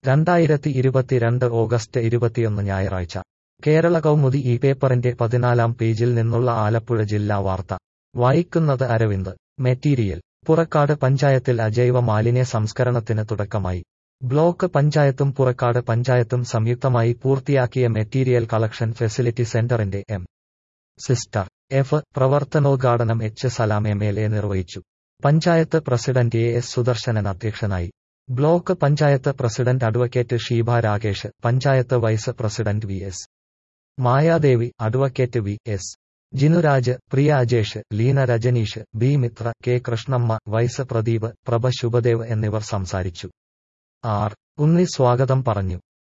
രണ്ടായിരത്തി ഇരുപത്തിരണ്ട് ഓഗസ്റ്റ് ഇരുപത്തിയൊന്ന് ഞായറാഴ്ച കേരള കൗമുദി ഈ പേപ്പറിന്റെ പതിനാലാം പേജിൽ നിന്നുള്ള ആലപ്പുഴ ജില്ലാ വാർത്ത വായിക്കുന്നത് അരവിന്ദ് മെറ്റീരിയൽ പുറക്കാട് പഞ്ചായത്തിൽ അജൈവ മാലിന്യ സംസ്കരണത്തിന് തുടക്കമായി ബ്ലോക്ക് പഞ്ചായത്തും പുറക്കാട് പഞ്ചായത്തും സംയുക്തമായി പൂർത്തിയാക്കിയ മെറ്റീരിയൽ കളക്ഷൻ ഫെസിലിറ്റി സെന്ററിന്റെ എം സിസ്റ്റർ എഫ് പ്രവർത്തനോദ്ഘാടനം H Salam M L A നിർവഹിച്ചു panchayat president A S Sudarshanan അധ്യക്ഷനായി block panchayat president advocate Sheeba Rakesh panchayat vice president V S Mayadevi advocate V S Jinuraj Priya Ajesh Leena Rajaneesh B Mitra K Krishnamma vice Pradeep Prabha Shubhadev എന്നിവർ സംസാരിച്ചു ആർ ഉണ്ണി സ്വാഗതം പറഞ്ഞു